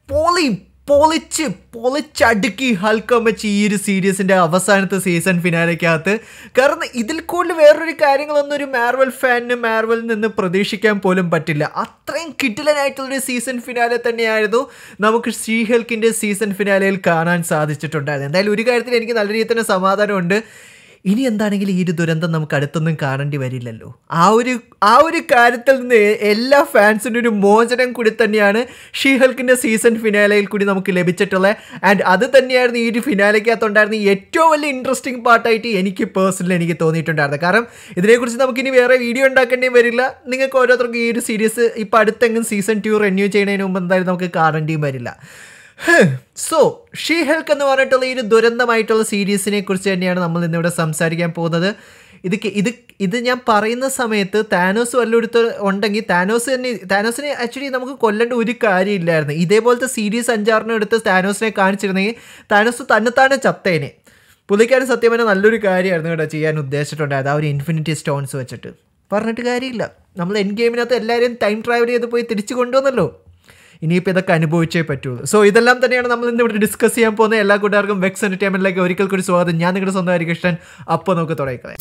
പൊളി പൊളിച്ച് പൊളിച്ചടുക്കി ഹൽക്കം വെച്ച് ഈ ഒരു സീരീസിൻ്റെ അവസാനത്തെ സീസൺ ഫിനാലയ്ക്കകത്ത് കാരണം ഇതിൽ കൂടുതൽ വേറൊരു കാര്യങ്ങളൊന്നും ഒരു മാർവൽ ഫാനിന് മാർവലിൽ നിന്ന് പ്രതീക്ഷിക്കാൻ പോലും പറ്റില്ല അത്രയും കിട്ടിലനായിട്ടുള്ളൊരു സീസൺ ഫിനാലെ തന്നെയായിരുന്നു നമുക്ക് ഷീഹൽക്കിൻ്റെ സീസൺ ഫിനാലയിൽ കാണാൻ സാധിച്ചിട്ടുണ്ടായിരുന്നു എന്തായാലും ഒരു കാര്യത്തിൽ എനിക്ക് നല്ല രീതിയിൽ തന്നെ സമാധാനമുണ്ട് ഇനി എന്താണെങ്കിലും ഈ ഒരു ദുരന്തം നമുക്ക് അടുത്തൊന്നും കാണേണ്ടി വരില്ലല്ലോ ആ ഒരു ആ ഒരു കാര്യത്തിൽ നിന്ന് എ- എല്ലാ ഫാൻസിനും ഒരു മോചനം കൂടി തന്നെയാണ് ഷീഹൽക്കിൻ്റെ സീസൺ ഫിനാലയിൽ കൂടി നമുക്ക് ലഭിച്ചിട്ടുള്ളത് ആൻഡ് അത് തന്നെയായിരുന്നു ഈ ഒരു ഫിനാലയ്ക്കകത്തുണ്ടായിരുന്ന ഏറ്റവും വലിയ ഇൻട്രസ്റ്റിംഗ് പാർട്ടായിട്ട് എനിക്ക് പേഴ്സണലി എനിക്ക് തോന്നിയിട്ടുണ്ടായിരുന്നത് കാരണം ഇതിനെക്കുറിച്ച് നമുക്കിനി വേറെ വീഡിയോ ഉണ്ടാക്കേണ്ടി വരില്ല നിങ്ങൾക്ക് ഓരോരുത്തർക്കും ഈ ഒരു സീരീസ് ഇപ്പോൾ അടുത്തെങ്കിലും സീസൺ ടു റിന്യൂ ചെയ്യുന്നതിന് മുമ്പ് എന്തായാലും നമുക്ക് കാണേണ്ടിയും വരില്ല സോ ഷീ ഹെൽക്ക് എന്ന് പറഞ്ഞിട്ടുള്ള ഈ ഒരു ദുരന്തമായിട്ടുള്ള സീരീസിനെ കുറിച്ച് തന്നെയാണ് നമ്മൾ ഇന്നിവിടെ സംസാരിക്കാൻ പോകുന്നത് ഇത് കെ- ഇത് ഇത് ഞാൻ പറയുന്ന സമയത്ത് താനോസ് വല്ലയിടത്ത് ഉണ്ടെങ്കിൽ താനോസ് തന്നെ താനോസിനെ ആക്ച്വലി നമുക്ക് കൊല്ലേണ്ട ഒരു കാര്യമില്ലായിരുന്നു ഇതേപോലത്തെ സീരീസ് അഞ്ചാറിനും എടുത്ത് താനോസിനെ കാണിച്ചിരുന്നെങ്കിൽ താനോസ് തന്നെത്താനെ ചത്തേനെ പുള്ളിക്കാരൻ സത്യം പറഞ്ഞാൽ നല്ലൊരു കാര്യമായിരുന്നു കേട്ടോ ചെയ്യാൻ ഉദ്ദേശിച്ചിട്ടുണ്ടായത് ആ ഒരു ഇൻഫിനിറ്റി സ്റ്റോൺസ് വെച്ചിട്ട് പറഞ്ഞിട്ട് കാര്യമില്ല നമ്മൾ എൻ ഗെയിമിനകത്ത് എല്ലാവരെയും ടൈം ട്രാവൽ ചെയ്ത് പോയി തിരിച്ചു കൊണ്ടുവന്നല്ലോ ഇനിയിപ്പോൾ ഇതൊക്കെ അനുഭവിച്ചേ പറ്റുള്ളൂ സോ ഇതെല്ലാം തന്നെയാണ് നമ്മൾ ഇന്ന് ഇവിടെ ഡിസ്കസ് ചെയ്യാൻ പോകുന്ന എല്ലാ കൂട്ടുകാർക്കും വെക്സ് എൻ്റർടൈൻമെൻറ്റിലേക്ക് ഒരിക്കൽ കൂടി സ്വാഗതം ഞാൻ നിങ്ങളുടെ സ്വന്തം ഹരികൃഷ്ണൻ അപ്പോൾ നമുക്ക് തുടങ്ങിക്കളയാം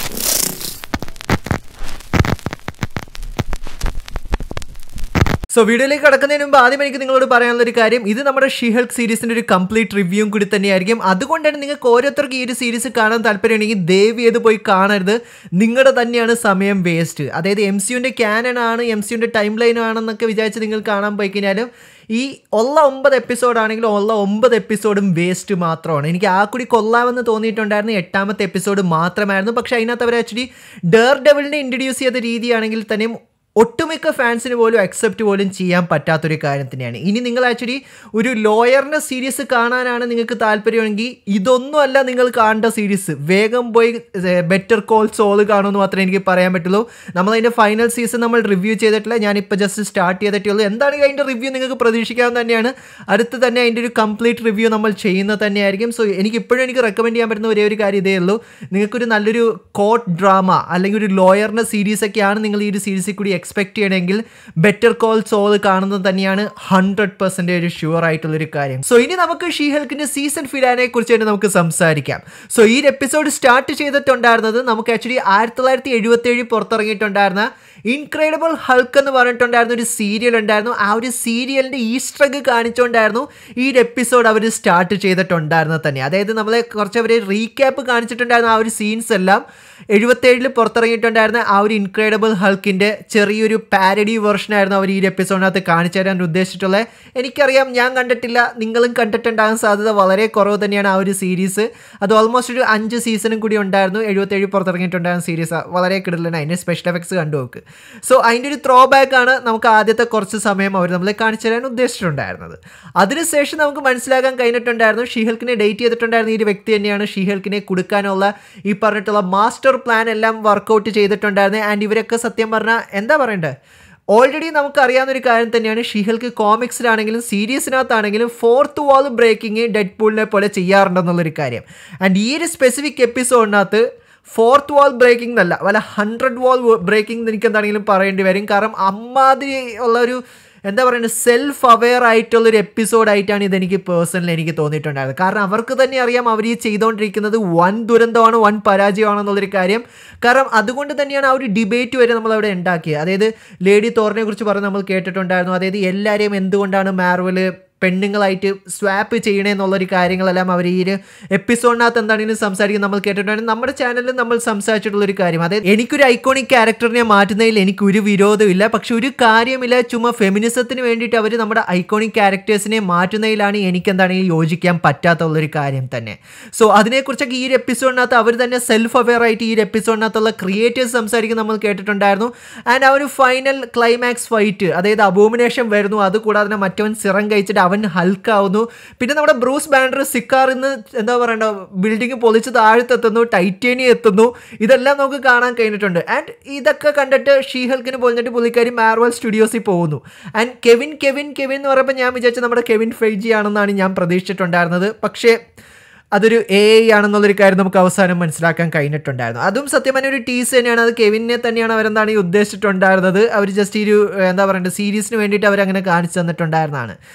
സോ വീഡിയോയിലേക്ക് കടക്കുന്നതിന് മുമ്പ് ആദ്യം എനിക്ക് നിങ്ങളോട് പറയാനുള്ള ഒരു കാര്യം ഇത് നമ്മുടെ ഷീഹൽക്ക് സീരീസിന്റെ ഒരു കംപ്ലീറ്റ് റിവ്യൂവും കൂടി തന്നെയായിരിക്കും അതുകൊണ്ടാണ് നിങ്ങൾക്ക് ഓരോരുത്തർക്ക് ഈ ഒരു സീരീസ് കാണാൻ താല്പര്യമുണ്ടെങ്കിൽ ദയവ് ചെയ്ത് പോയി കാണരുത് നിങ്ങളുടെ തന്നെയാണ് സമയം വേസ്റ്റ് അതായത് എം സിയുൻ്റെ ക്യാനൺ ആണ് എം സിയുൻ്റെ ടൈം ലൈൻ ആണെന്നൊക്കെ വിചാരിച്ച് നിങ്ങൾ കാണാൻ പോയി കഴിഞ്ഞാലും ഈ ഉള്ള ഒമ്പത് എപ്പിസോഡ് ആണെങ്കിലും ഉള്ള ഒമ്പത് എപ്പിസോഡും വേസ്റ്റ് മാത്രമാണ് എനിക്ക് ആ കൂടി കൊള്ളാമെന്ന് തോന്നിയിട്ടുണ്ടായിരുന്നു എട്ടാമത്തെ എപ്പിസോഡ് മാത്രമായിരുന്നു പക്ഷേ അതിനകത്ത് അവർ ആക്ച്വലി ഡേർ ഡെവിളിനെ ഇൻട്രൊഡ്യൂസ് ചെയ്ത രീതിയാണെങ്കിൽ തന്നെയും ഒട്ടുമിക്ക ഫാൻസിന് പോലും അക്സെപ്റ്റ് പോലും ചെയ്യാൻ പറ്റാത്തൊരു കാര്യം തന്നെയാണ് ഇനി നിങ്ങൾ ആക്ച്വലി ഒരു ലോയറിൻ്റെ സീരീസ് കാണാനാണ് നിങ്ങൾക്ക് താല്പര്യമെങ്കിൽ ഇതൊന്നുമല്ല നിങ്ങൾ കാണേണ്ട സീരീസ് വേഗം പോയി ബെറ്റർ കോൾ സോൾ കാണുമെന്ന് മാത്രമേ എനിക്ക് പറയാൻ പറ്റുള്ളൂ നമ്മൾ അതിൻ്റെ ഫൈനൽ സീസൺ നമ്മൾ റിവ്യൂ ചെയ്തിട്ടില്ല ഞാനിപ്പോൾ ജസ്റ്റ് സ്റ്റാർട്ട് ചെയ്തിട്ടേ ഉള്ളൂ എന്താണെങ്കിൽ അതിൻ്റെ റിവ്യൂ നിങ്ങൾക്ക് പ്രതീക്ഷിക്കാവുന്ന തന്നെയാണ് അടുത്ത് തന്നെ അതിൻ്റെ ഒരു കംപ്ലീറ്റ് റിവ്യൂ നമ്മൾ ചെയ്യുന്നത് തന്നെയായിരിക്കും സോ എനിക്ക് ഇപ്പോഴും എനിക്ക് റെക്കമെൻഡ് ചെയ്യാൻ പറ്റുന്ന ഒരേ ഒരു കാര്യം ഇതേ ഉള്ളൂ നിങ്ങൾക്കൊരു നല്ലൊരു കോർട്ട് ഡ്രാമ അല്ലെങ്കിൽ ഒരു ലോയറിൻ്റെ സീരീസ് ഒക്കെയാണ് നിങ്ങൾ ഈ ഒരു സീരീസിൽ കൂടി എക്സ്പെക്ട് ചെയ്യണമെങ്കിൽ ബെറ്റർ കോൾ സോൾ കാണുന്നത് തന്നെയാണ് ഹൺഡ്രഡ് പെർസെൻറ്റേജ് ഷുവർ ആയിട്ടുള്ളൊരു കാര്യം സോ ഇനി നമുക്ക് ഷീഹൽക്കിൻ്റെ സീസൺ ഫിലാനെ കുറിച്ച് തന്നെ നമുക്ക് സംസാരിക്കാം സോ ഈ എപ്പിസോഡ് സ്റ്റാർട്ട് ചെയ്തിട്ടുണ്ടായിരുന്നത് നമുക്ക് ആക്ച്വലി ആയിരത്തി തൊള്ളായിരത്തി എഴുപത്തി ഏഴിൽ പുറത്തിറങ്ങിയിട്ടുണ്ടായിരുന്ന ഇൻക്രെഡിബിൾ ഹൾക്ക് എന്ന് പറഞ്ഞിട്ടുണ്ടായിരുന്ന ഒരു സീരിയൽ ഉണ്ടായിരുന്നു ആ ഒരു സീരിയലിൻ്റെ ഈസ്റ്റർ എഗ് കാണിച്ചുകൊണ്ടായിരുന്നു ഈ ഒരു എപ്പിസോഡ് അവർ സ്റ്റാർട്ട് ചെയ്തിട്ടുണ്ടായിരുന്നത് തന്നെ അതായത് നമ്മളെ കുറച്ച് അവർ റീക്യാപ്പ് കാണിച്ചിട്ടുണ്ടായിരുന്ന ആ ഒരു സീൻസ് എല്ലാം എഴുപത്തേഴിൽ പുറത്തിറങ്ങിയിട്ടുണ്ടായിരുന്ന ആ ഒരു ഇൻക്രെഡിബിൾ ഹൾക്കിൻ്റെ ചെറിയൊരു പാരഡി വെർഷനായിരുന്നു അവർ ഈ ഒരു എപ്പിസോഡിനകത്ത് കാണിച്ചു തരാൻ ഉദ്ദേശിച്ചിട്ടുള്ളത് എനിക്കറിയാം ഞാൻ കണ്ടിട്ടില്ല നിങ്ങളും കണ്ടിട്ടുണ്ടാകാൻ സാധ്യത വളരെ കുറവ് തന്നെയാണ് ആ ഒരു സീരീസ് അത് ഓൾമോസ്റ്റ് ഒരു അഞ്ച് സീസണും കൂടി ഉണ്ടായിരുന്നു എഴുപത്തേഴ് പുറത്തിറങ്ങിയിട്ടുണ്ടായിരുന്ന സീരീസ് വളരെ കിടലാണ് അതിൻ്റെ സ്പെഷ്യൽ എഫക്ട്സ് കണ്ടു നോക്ക് സോ അതിൻ്റെ ഒരു ത്രോ ബാക്ക് ആണ് നമുക്ക് ആദ്യത്തെ കുറച്ച് സമയം അവർ നമ്മളെ കാണിച്ചു തരാൻ ഉദ്ദേശിച്ചിട്ടുണ്ടായിരുന്നത് അതിനുശേഷം നമുക്ക് മനസ്സിലാക്കാൻ കഴിഞ്ഞിട്ടുണ്ടായിരുന്നു ഷീഹൽക്കിനെ ഡേറ്റ് ചെയ്തിട്ടുണ്ടായിരുന്ന ഈ ഒരു വ്യക്തി തന്നെയാണ് ഷീഹൽക്കിനെ കൊടുക്കാനുള്ള ഈ പറഞ്ഞിട്ടുള്ള മാസ്റ്റർ പ്ലാൻ എല്ലാം വർക്കൗട്ട് ചെയ്തിട്ടുണ്ടായിരുന്നത് ആൻഡ് ഇവരൊക്കെ സത്യം പറഞ്ഞാൽ എന്താ പറയണ്ടേ ഓൾറെഡി നമുക്ക് അറിയാവുന്ന ഒരു കാര്യം തന്നെയാണ് ഷീഹൽക്ക് കോമിക്സിലാണെങ്കിലും സീരീസിനകത്താണെങ്കിലും ഫോർത്ത് വാൾ ബ്രേക്കിംഗ് ഡെഡ് പൂളിനെ പോലെ ചെയ്യാറുണ്ടെന്നുള്ളൊരു കാര്യം ആൻഡ് ഈ ഒരു സ്പെസിഫിക് എപ്പിസോഡിനകത്ത് ഫോർത്ത് വാൾ ബ്രേക്കിംഗ് എന്നല്ല വല്ല ഹൺഡ്രഡ് വാൾ ബ്രേക്കിംഗ് എന്ന് എനിക്ക് എന്താണെങ്കിലും പറയേണ്ടി വരും കാരണം അമ്മാതിരി ഉള്ള ഒരു എന്താ പറയുന്നത് സെൽഫ് അവെയർ ആയിട്ടുള്ളൊരു എപ്പിസോഡായിട്ടാണ് ഇതെനിക്ക് പേഴ്സണലി എനിക്ക് തോന്നിയിട്ടുണ്ടായിരുന്നത് കാരണം അവർക്ക് തന്നെ അറിയാം അവർ ഈ ചെയ്തുകൊണ്ടിരിക്കുന്നത് വൻ ദുരന്തമാണ് വൻ പരാജയമാണെന്നുള്ളൊരു കാര്യം കാരണം അതുകൊണ്ട് തന്നെയാണ് ആ ഒരു ഡിബേറ്റ് വരെ നമ്മൾ അവിടെ ഉണ്ടാക്കിയത് അതായത് ലേഡി തോറിനെ കുറിച്ച് പറഞ്ഞ് നമ്മൾ കേട്ടിട്ടുണ്ടായിരുന്നു അതായത് എല്ലാവരെയും എന്തുകൊണ്ടാണ് മാർവൽ പെണ്ണുങ്ങളായിട്ട് സ്വാപ്പ് ചെയ്യണേ എന്നുള്ളൊരു കാര്യങ്ങളെല്ലാം അവർ ഈ ഒരു എപ്പിസോഡിനകത്ത് എന്താണെങ്കിലും സംസാരിക്കുന്നത് നമ്മൾ കേട്ടിട്ടുണ്ട് നമ്മുടെ ചാനലിൽ നമ്മൾ സംസാരിച്ചിട്ടുള്ളൊരു കാര്യം അതായത് എനിക്കൊരു ഐക്കോണിക് ക്യാരക്ടറിനെ മാറ്റുന്നതിൽ എനിക്ക് ഒരു വിരോധമില്ല പക്ഷെ ഒരു കാര്യമില്ല ചുമ്മാ ഫെമിനിസത്തിന് വേണ്ടിയിട്ട് അവർ നമ്മുടെ ഐക്കോണിക് ക്യാരക്ടേഴ്സിനെ മാറ്റുന്നതിലാണ് എനിക്ക് എന്താണെങ്കിലും യോജിക്കാൻ പറ്റാത്തുള്ളൊരു കാര്യം തന്നെ സോ അതിനെക്കുറിച്ചൊക്കെ ഈ ഒരു എപ്പിസോഡിനകത്ത് അവർ തന്നെ സെൽഫ് അവെയർ ആയിട്ട് ഈ ഒരു എപ്പിസോഡിനകത്തുള്ള ക്രിയേറ്റേഴ്സ് സംസാരിക്കുന്നത് നമ്മൾ കേട്ടിട്ടുണ്ടായിരുന്നു ആൻഡ് ആ ഒരു ഫൈനൽ ക്ലൈമാക്സ് ഫൈറ്റ് അതായത് അബോമിനേഷൻ വരുന്നു അതുകൂടാതെ തന്നെ മറ്റവൻ സിറം കഴിച്ചിട്ട് അവൻ ഹൽക്കാവുന്നു പിന്നെ നമ്മുടെ ബ്രൂസ് ബാൻഡർ സിക്കാറിൽ നിന്ന് എന്താ പറയണ്ട ബിൽഡിംഗ് പൊളിച്ച് താഴത്തെത്തുന്നു ടൈറ്റേനിയം എത്തുന്നു ഇതെല്ലാം നമുക്ക് കാണാൻ കഴിഞ്ഞിട്ടുണ്ട് ആൻഡ് ഇതൊക്കെ കണ്ടിട്ട് ഷീഹൽക്കിന് പൊളിഞ്ഞിട്ട് പുള്ളിക്കാരി മാർവൽ സ്റ്റുഡിയോസിൽ പോകുന്നു ആൻഡ് കെവിൻ കെവിൻ കെവിൻ എന്ന് പറയുമ്പോൾ ഞാൻ വിചാരിച്ചു നമ്മുടെ കെവിൻ ഫെയ്ജി ആണെന്നാണ് ഞാൻ പ്രതീക്ഷിച്ചിട്ടുണ്ടായിരുന്നത് പക്ഷേ അതൊരു എ ഐ ആണെന്നുള്ളൊരു കാര്യം നമുക്ക് അവസാനം മനസ്സിലാക്കാൻ കഴിഞ്ഞിട്ടുണ്ടായിരുന്നു അതും സത്യം പറഞ്ഞ ഒരു ടീസ് തന്നെയാണ് അത് കെവിനെ തന്നെയാണ് അവരെന്താണ് ഈ ഉദ്ദേശിച്ചിട്ടുണ്ടായിരുന്നത് അവർ ജസ്റ്റ് ഈ ഒരു എന്താ പറയുക സീരീസിന് വേണ്ടിയിട്ട് അവരങ്ങനെ കാണിച്ചു തന്നിട്ടുണ്ടായിരുന്നതാണ്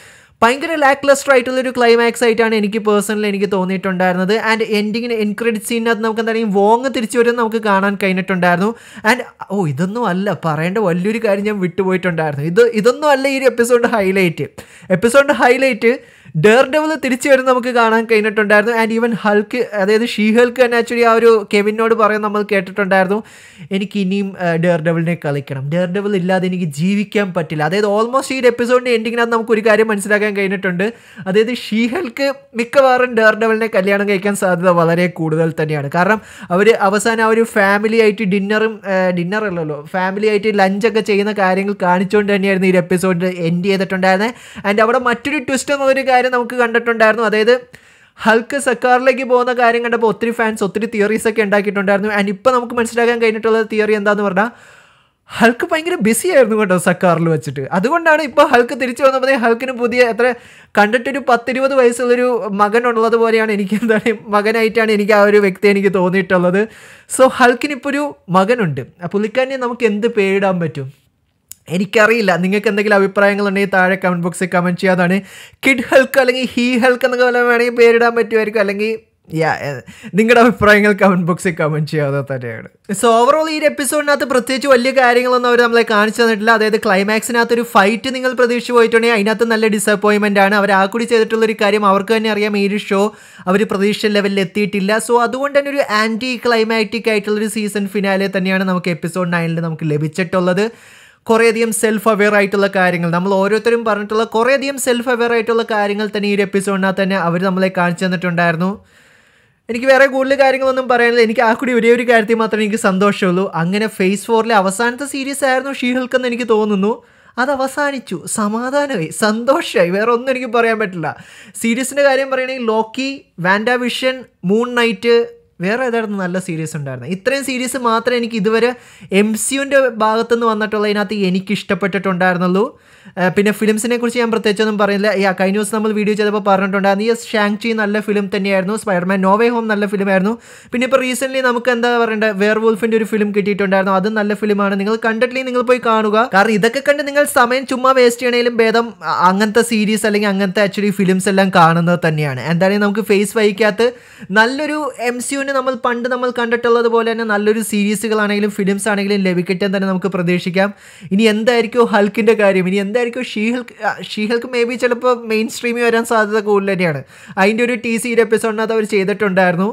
ഭയങ്കര ലാക്ക് ലസ്റ്റർ ആയിട്ടുള്ള ഒരു ക്ലൈമാക്സ് ആയിട്ടാണ് എനിക്ക് പേഴ്സണലി എനിക്ക് തോന്നിയിട്ടുണ്ടായിരുന്നത് ആൻഡ് എൻഡിങ്ങിന് എൻ ക്രെഡിറ്റ് സീനകത്ത് നമുക്ക് എന്തായാലും വോങ് തിരിച്ചു വരുന്നത് നമുക്ക് കാണാൻ കഴിഞ്ഞിട്ടുണ്ടായിരുന്നു ആൻഡ് ഓ ഇതൊന്നും അല്ല പറയേണ്ട വലിയൊരു കാര്യം ഞാൻ വിട്ടുപോയിട്ടുണ്ടായിരുന്നു ഇത് ഇതൊന്നും അല്ല ഈ എപ്പിസോഡ് ഹൈലൈറ്റ് എപ്പിസോഡിൻ്റെ ഹൈലൈറ്റ് ഡെയർ ഡെവൽ തിരിച്ചു വരുന്ന നമുക്ക് കാണാൻ കഴിഞ്ഞിട്ടുണ്ടായിരുന്നു ആൻഡ് ഈവൻ ഹൾക്ക് അതായത് ഷീ ഹൾക്ക് തന്നെ ആക്ച്വലി ആ ഒരു കെവിനോട് പറയുന്നത് നമ്മൾ കേട്ടിട്ടുണ്ടായിരുന്നു എനിക്ക് ഇനിയും ഡെയർ ഡെവലിനെ കളിക്കണം ഡെയർ ഡെവൽ ഇല്ലാതെ എനിക്ക് ജീവിക്കാൻ പറ്റില്ല അതായത് ഓൾമോസ്റ്റ് ഈ ഒരു എപ്പിസോഡിൻ്റെ എൻഡിങ്ങിനകത്ത് നമുക്ക് ഒരു കാര്യം മനസ്സിലാക്കാൻ കഴിഞ്ഞിട്ടുണ്ട് അതായത് ഷീ ഹൾക്ക് മിക്കവാറും ഡെയർ ഡെവലിനെ കല്യാണം കഴിക്കാൻ സാധ്യത വളരെ കൂടുതൽ തന്നെയാണ് കാരണം അവർ അവസാനം ആ ഒരു ഫാമിലി ആയിട്ട് ഡിന്നറും ഡിന്നർ അല്ലല്ലോ ഫാമിലി ആയിട്ട് ലഞ്ചൊക്കെ ചെയ്യുന്ന കാര്യങ്ങൾ കാണിച്ചുകൊണ്ട് തന്നെയായിരുന്നു ഈ ഒരു എപ്പിസോഡ് എൻഡ് ചെയ്തിട്ടുണ്ടായിരുന്നത് ആൻഡ് അവിടെ മറ്റൊരു ട്വിസ്റ്റ് എന്നൊരു കാര്യം നമുക്ക് കണ്ടിട്ടുണ്ടായിരുന്നു അതായത് ഹൾക്ക് സക്കാറിലേക്ക് പോകുന്ന കാര്യം കണ്ടപ്പോൾ ഒത്തിരി ഫാൻസ് ഒത്തിരി തിയറീസ് ഒക്കെ ഉണ്ടാക്കിയിട്ടുണ്ടായിരുന്നു ആൻഡ് ഇപ്പോൾ നമുക്ക് മനസ്സിലാക്കാൻ കഴിഞ്ഞിട്ടുള്ള തിയറി എന്താന്ന് പറഞ്ഞാൽ ഹൾക്ക് ഭയങ്കര ബിസി ആയിരുന്നു കേട്ടോ സക്കാറിൽ വെച്ചിട്ട് അതുകൊണ്ടാണ് ഇപ്പോൾ ഹൾക്ക് തിരിച്ചു വന്നപ്പോൾ ഹൾക്കിന് പുതിയ എത്ര കണ്ടിട്ടൊരു പത്തിരുപത് വയസ്സുള്ളൊരു മകൻ ഉള്ളത് പോലെയാണ് എനിക്ക് എന്താണ് മകനായിട്ടാണ് എനിക്ക് ആ ഒരു വ്യക്തി എനിക്ക് തോന്നിയിട്ടുള്ളത് സോ ഹൾക്കിന് ഇപ്പോൾ ഒരു മകനുണ്ട് ആ പുള്ളിക്കാരനെ നമുക്ക് എന്ത് പേരിടാൻ പറ്റും എനിക്കറിയില്ല നിങ്ങൾക്ക് എന്തെങ്കിലും അഭിപ്രായങ്ങളുണ്ടെങ്കിൽ താഴെ കമൻറ്റ് ബോക്സിൽ കമൻറ്റ് ചെയ്യാതാണ് കിഡ് ഹെൽക്ക് അല്ലെങ്കിൽ ഹീ ഹെൽക്ക് എന്നൊക്കെ വല്ല വേണമെങ്കിൽ പേരിടാൻ പറ്റുമായിരിക്കും അല്ലെങ്കിൽ യാ നിങ്ങളുടെ അഭിപ്രായങ്ങൾ കമൻറ്റ് ബോക്സിൽ കമൻറ്റ് ചെയ്യാതെ തന്നെയാണ് സോ ഓവറോൾ ഈ ഒരു എപ്പിസോഡിനകത്ത് പ്രത്യേകിച്ച് വലിയ കാര്യങ്ങളൊന്നും അവർ നമ്മളെ കാണിച്ചു തന്നിട്ടില്ല അതായത് ക്ലൈമാക്സിനകത്ത് ഒരു ഫൈറ്റ് നിങ്ങൾ പ്രതീക്ഷിച്ച് പോയിട്ടുണ്ടെങ്കിൽ അതിനകത്ത് നല്ല ഡിസപ്പോയിൻമെൻ്റ് ആണ് അവർ ആ കൂടി ചെയ്തിട്ടുള്ള ഒരു കാര്യം അവർക്ക് തന്നെ അറിയാം ഈ ഒരു ഷോ അവർ പ്രതീക്ഷ ലെവലിൽ എത്തിയിട്ടില്ല സോ അതുകൊണ്ട് തന്നെ ഒരു ആൻറ്റി ക്ലൈമാറ്റിക് ആയിട്ടുള്ളൊരു സീസൺ ഫിനാലെ തന്നെയാണ് നമുക്ക് എപ്പിസോഡ് നയനിൽ നമുക്ക് ലഭിച്ചിട്ടുള്ളത് കുറേയധികം സെൽഫ് അവെയർ ആയിട്ടുള്ള കാര്യങ്ങൾ നമ്മൾ ഓരോരുത്തരും പറഞ്ഞിട്ടുള്ള കുറേയധികം സെൽഫ് അവെയർ ആയിട്ടുള്ള കാര്യങ്ങൾ തന്നെ ഈ ഒരു എപ്പിസോഡിനകത്ത് തന്നെ അവർ നമ്മളെ കാണിച്ചു തന്നിട്ടുണ്ടായിരുന്നു എനിക്ക് വേറെ കൂടുതൽ കാര്യങ്ങളൊന്നും പറയാനില്ല എനിക്ക് ആ കൂടി ഒരേ ഒരു കാര്യത്തിൽ മാത്രമേ എനിക്ക് സന്തോഷമുള്ളൂ അങ്ങനെ ഫേസ് ഫോറിലെ അവസാനത്തെ സീരീസ് ആയിരുന്നു ഷീഹൾക്ക് എന്ന് എനിക്ക് തോന്നുന്നു അത് അവസാനിച്ചു സമാധാനമായി സന്തോഷമായി വേറെ ഒന്നും എനിക്ക് പറയാൻ പറ്റില്ല സീരീസിൻ്റെ കാര്യം പറയുകയാണെങ്കിൽ Loki Wanda Vision Moon Knight വേറെ ഏതായിരുന്നു നല്ല സീരീസ് ഉണ്ടായിരുന്നു ഇത്രയും സീരീസ് മാത്രമേ എനിക്ക് ഇതുവരെ എം സിയുൻ്റെ ഭാഗത്തുനിന്ന് വന്നിട്ടുള്ളതിനകത്ത് എനിക്ക് ഇഷ്ടപ്പെട്ടിട്ടുണ്ടായിരുന്നുള്ളൂ പിന്നെ ഫിലിംസിനെ കുറിച്ച് ഞാൻ പ്രത്യേകിച്ചൊന്നും പറയുന്നില്ല യാ കഴിഞ്ഞ ദിവസം നമ്മൾ വീഡിയോ ചെയ്തപ്പോൾ പറഞ്ഞിട്ടുണ്ടായിരുന്നു ഈ ഷാങ് ചി നല്ല ഫിലിം തന്നെയായിരുന്നു സ്പൈഡർമാൻ നോവേ ഹോം നല്ല ഫിലിമായിരുന്നു പിന്നെ ഇപ്പോൾ റീസെൻ്റ്ലി നമുക്ക് എന്താ പറയേണ്ടത് വെയർ വൂൾഫിൻ്റെ ഒരു ഫിലിം കിട്ടിയിട്ടുണ്ടായിരുന്നു അതും നല്ല ഫിലിമാണ് നിങ്ങൾ കണ്ടിട്ടില്ലെങ്കിൽ നിങ്ങൾ പോയി കാണുക കാരണം ഇതൊക്കെ കണ്ട് നിങ്ങൾ സമയം ചുമ്മാ വേസ്റ്റ് ചെയ്യണേലും ഭേദം അങ്ങനത്തെ സീരീസ് അല്ലെങ്കിൽ അങ്ങനത്തെ ആക്ച്വലി ഫിലിംസ് എല്ലാം കാണുന്നത് തന്നെയാണ് എന്തായാലും നമുക്ക് ഫേസ് വൈക്കകത്ത് നല്ലൊരു എം സിയുവിന് നമ്മൾ പണ്ട് നമ്മൾ കണ്ടിട്ടുള്ളത് പോലെ തന്നെ നല്ലൊരു സീരീസുകളാണെങ്കിലും ഫിലിംസ് ആണെങ്കിലും ലഭിക്കട്ടെ തന്നെ നമുക്ക് പ്രതീക്ഷിക്കാം ഇനി എന്തായിരിക്കും ഹൾക്കിൻ്റെ കാര്യം ഇനി എന്തായിരിക്കും ഷീഹൽക്ക് ഷീഹൽക്ക് മേ ബി ചിലപ്പോൾ മെയിൻ സ്ട്രീമിൽ വരാൻ സാധ്യത കൂടുതൽ തന്നെയാണ് അതിൻ്റെ ഒരു ടി സിയുടെ എപ്പിസോഡിനകത്ത് അവർ ചെയ്തിട്ടുണ്ടായിരുന്നു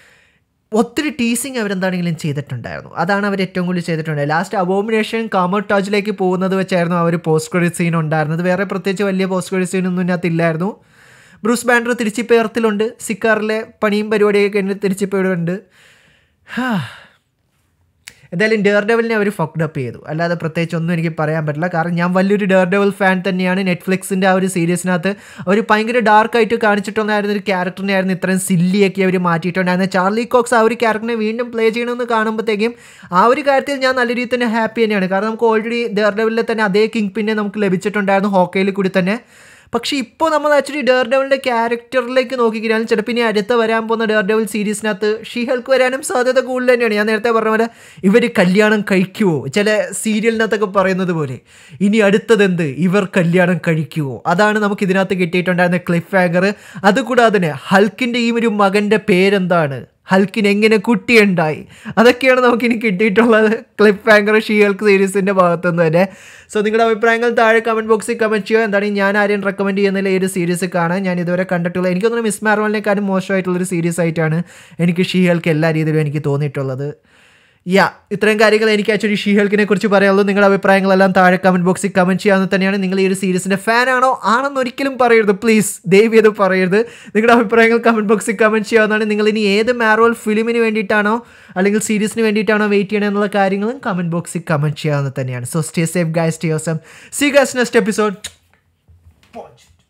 ഒത്തിരി ടീസിങ് അവരെന്താണെങ്കിലും ചെയ്തിട്ടുണ്ടായിരുന്നു അതാണ് അവർ ഏറ്റവും കൂടുതൽ ചെയ്തിട്ടുണ്ടായത് ലാസ്റ്റ് അബോമിനേഷൻ കാമർട്ടാജിലേക്ക് പോകുന്നത് വെച്ചായിരുന്നു അവർ പോസ്റ്റ് ക്രെഡിറ്റ് സീൻ ഉണ്ടായിരുന്നത് വേറെ പ്രത്യേകിച്ച് വലിയ പോസ്റ്റ് ക്രെഡിറ്റ് സീനൊന്നും ഇതിനകത്ത് ഇല്ലായിരുന്നു ബ്രൂസ് ബാൻഡർ തിരിച്ചിപ്പോൾ എർത്തിലുണ്ട് സിക്കാറിലെ പണിയും പരിപാടിയൊക്കെ ഉണ്ട് തിരിച്ചിപ്പോൾ ഇവിടെ ഉണ്ട് എന്തായാലും ഡെയർ ഡെവലിനെ അവർ ഫക്ഡ് അപ്പ് ചെയ്തു അല്ലാതെ പ്രത്യേകിച്ച് ഒന്നും എനിക്ക് പറയാൻ പറ്റില്ല കാരണം ഞാൻ വലിയൊരു ഡെയർ ഡെവൽ ഫാൻ തന്നെയാണ് നെറ്റ്ഫ്ലിക്സിൻ്റെ ആ ഒരു സീരീസിനകത്ത് അവർ ഭയങ്കര ഡാർക്കായിട്ട് കാണിച്ചിട്ടുണ്ടായിരുന്ന ഒരു ക്യാരക്ടറിനെ ആയിരുന്നു ഇത്രയും സില്ലിയൊക്കെ അവർ മാറ്റിയിട്ടുണ്ടായിരുന്നത് ചാർലി കോക്സ് ആ ഒരു ക്യാരക്ടറിനെ വീണ്ടും പ്ലേ ചെയ്യണമെന്ന് കാണുമ്പോഴത്തേക്കും ആ ഒരു കാര്യത്തിൽ ഞാൻ നല്ല രീതിയിൽ തന്നെ ഹാപ്പി തന്നെയാണ് കാരണം നമുക്ക് ഓൾറെഡി ഡെയർ ഡെവലിൽ തന്നെ അതേ കിങ് പിന്നെ നമുക്ക് ലഭിച്ചിട്ടുണ്ടായിരുന്നു ഹോക്കയിൽ കൂടി തന്നെ പക്ഷേ ഇപ്പോൾ നമ്മൾ ആക്ച്വലി ഡെയർ ഡെവലിൻ്റെ ക്യാരക്ടറിലേക്ക് നോക്കിക്കഴിഞ്ഞാൽ ചിലപ്പോൾ ഇനി അടുത്ത വരാൻ പോകുന്ന ഡെയർ ഡെവൽ സീരീസിനകത്ത് ഷീഹൾക്ക് വരാനും സാധ്യത കൂടുതൽ തന്നെയാണ് ഞാൻ നേരത്തെ പറഞ്ഞ പോലെ ഇവർ കല്യാണം കഴിക്കുമോ ചില സീരിയലിനകത്തൊക്കെ പറയുന്നത് പോലെ ഇനി അടുത്തതെന്ത് ഇവർ കല്യാണം കഴിക്കുമോ അതാണ് നമുക്ക് ഇതിനകത്ത് കിട്ടിയിട്ടുണ്ടായിരുന്ന ക്ലിഫ് ഹാങ്കർ അതുകൂടാതെ തന്നെ ഹൾക്കിൻ്റെ ഈ ഒരു മകൻ്റെ പേരെന്താണ് ഹൽക്കിന് എങ്ങനെ കുട്ടിയുണ്ടായി അതൊക്കെയാണ് നമുക്കിനി കിട്ടിയിട്ടുള്ളത് ക്ലിപ്പ് ആങ്കർ ഷീ ഹൽക്ക് സീരീസിൻ്റെ ഭാഗത്തുനിന്ന് തന്നെ സോ നിങ്ങളുടെ അഭിപ്രായങ്ങൾ താഴെ കമൻറ്റ് ബോക്സിൽ കമൻറ്റ് ചെയ്യുക എന്താണ് ഞാൻ ആരെയും റെക്കമെൻഡ് ചെയ്യുന്നില്ല ഈ ഒരു സീരീസ് കാണാൻ ഞാൻ ഇതുവരെ കണ്ടിട്ടുള്ള എനിക്കൊന്നും മിസ് മാർവലിനേക്കാളും മോശമായിട്ടുള്ളൊരു സീരീസ് ആയിട്ടാണ് എനിക്ക് ഷീ ഹൽക്ക് എല്ലാ രീതിയിലും എനിക്ക് തോന്നിയിട്ടുള്ളത് യാ ഇത്രയും കാര്യങ്ങൾ എനിക്ക് ആക്ച്വലി ഷീഹൽക്കിനെ കുറിച്ച് പറയാനുള്ളൂ നിങ്ങളുടെ അഭിപ്രായങ്ങളെല്ലാം താഴെ കമൻറ്റ് ബോക്സിൽ കമൻറ്റ് ചെയ്യാമെന്ന് തന്നെയാണ് നിങ്ങൾ ഈ ഒരു സീരീസിൻ്റെ ഫാനാണോ ആണെന്ന് ഒരിക്കലും പറയരുത് പ്ലീസ് ദയവ് ചെയ്ത് പറയരുത് നിങ്ങളുടെ അഭിപ്രായങ്ങൾ കമൻറ്റ് ബോക്സിൽ കമൻറ്റ് ചെയ്യാവുന്നതാണ് നിങ്ങൾ ഇനി ഏത് മാരോൾ ഫിലിമിന് വേണ്ടിയിട്ടാണോ അല്ലെങ്കിൽ സീരീസിന് വേണ്ടിയിട്ടാണോ വെയിറ്റ് ചെയ്യണം എന്നുള്ള കാര്യങ്ങളും കമൻറ്റ് ബോക്സിൽ കമൻറ്റ് ചെയ്യാവുന്നത് തന്നെയാണ് so stay safe guys stay awesome see guys next episode